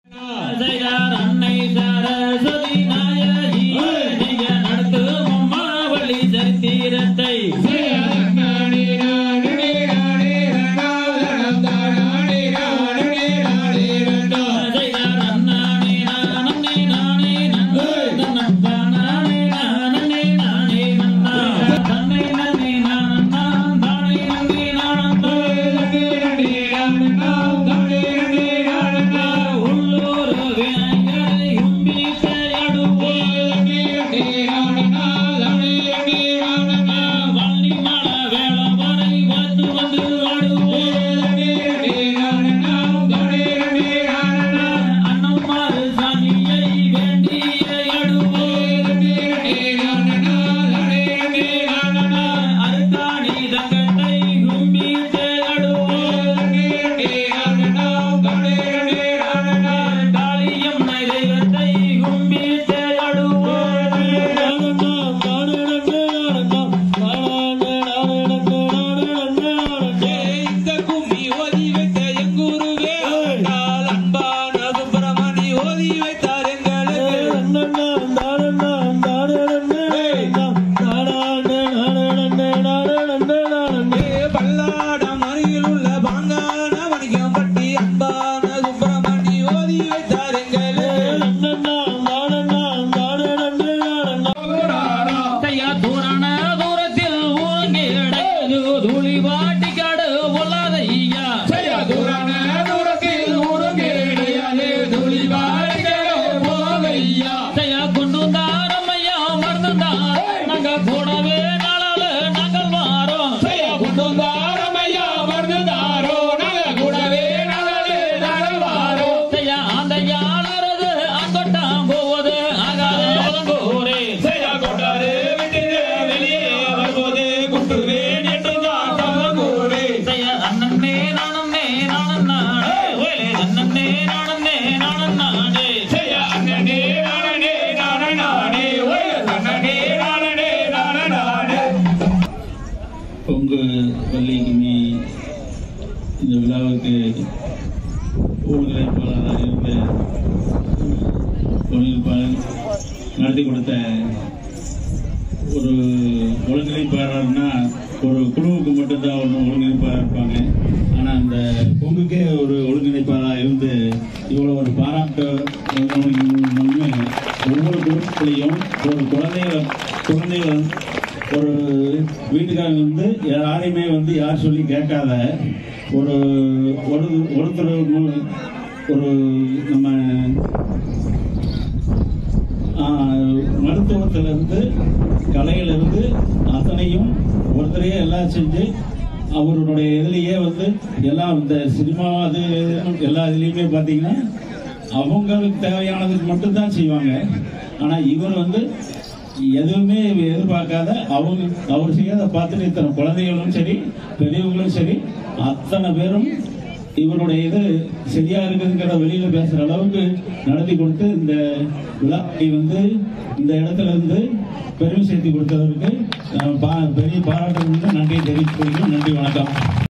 ஜெயார் அன்னை சரஸ்வதி நாயகி ஜெய நடத்தும் அம்மாவளி சரித்திரத்தை ஜெயார் அண்ணானே நானே நானே நன்னே நானே நானே நானே நன்னா தன்னை நன்னே நானா தானே நன்னே நானா உள்ளூர் விநாயகரை உம்பி வள்ளி மல வேளவரை வந்து வந்து அண்ணம்மாறு சாமியை வேண்டி அருக்காணி தங்கத்தை கும்பி காளியம் தெய்வத்தை கும்பி இந்த கும்மி ஓதி வைத்த எங்கூருவே நாள் அன்பான சுப்பிரமணி ஓதி வைத்தார் எங்களுக்கு பல்லாடம் அருகில் உள்ள பாங்கான வணிகம் பட்டி அன்பான சுப்பிரமணி ஓதி வைத்தார் எங்களுக்கு கையா தூரான தூரத்தில் ஊங்கி அடையுது தூளி வாட்டி காடு பொல்லாத ஐயா கையா கொண்டு தாரம்மையா மறந்துதான் நாங்க கூடவே நாளால நாங்கள் மாறோம் கையா அந்த யாழறது அங்கொட்டாம் போவது ஆகாத உலங்கூரே கையா அண்ணன்னே நானன்னே நானன்னானே ஓலே அண்ணன்னே நானன்னே நானன்னானே பொங்கு வள்ளிக்குமி இந்த விழாவுக்கு ஒருங்கிணைப்பாளராக இருந்த ஒருங்கிணைப்பாளர் நடத்தி கொடுத்த ஒரு ஒருங்கிணைப்பாளர்னா ஒரு குழுவுக்கு மட்டும்தான் ஒன்று ஒருங்கிணைப்பாளர் இருப்பாங்க ஆனால் அந்த பொங்குக்கே ஒரு ஒருங்கிணைப்பாளராக இருந்து இவ்வளோ ஒரு பாராட்டு ஒவ்வொரு குரூப்லையும் ஒரு குழந்தைகள் குழந்தைகள் ஒரு வீட்டுக்காரங்க வந்து யாரையுமே வந்து யார் சொல்லி கேட்காத ஒரு ஒரு ஒருத்தர் ஒரு நம்ம மருத்துவத்திலிருந்து கலையிலிருந்து அத்தனையும் ஒருத்தரையே எல்லாம் செஞ்சு அவருடைய இதுலேயே வந்து எல்லாம் இந்த சினிமா அது இதுன்னு எல்லா இதுலேயுமே பார்த்தீங்கன்னா அவங்களுக்கு தேவையானதுக்கு மட்டும்தான் செய்வாங்க ஆனால் இவர் வந்து எதுவுமே எதிர்பார்க்காத அவங்க அவர் செய்யாத பார்த்துட்டு இத்தனை குழந்தைகளும் சரி பெரியவங்களும் சரி அத்தனை பேரும் இவருடைய இது சரியா இருக்குதுங்கிற வெளியில பேசுற அளவுக்கு நடத்தி கொடுத்து இந்த விழாவை வந்து இந்த இடத்துல இருந்து பெருமை சேர்த்து கொடுத்ததற்கு அஹ், பா- பெரிய பாராட்டு நன்றி தெரிவித்துக் கொள்கிறேன் நன்றி வணக்கம்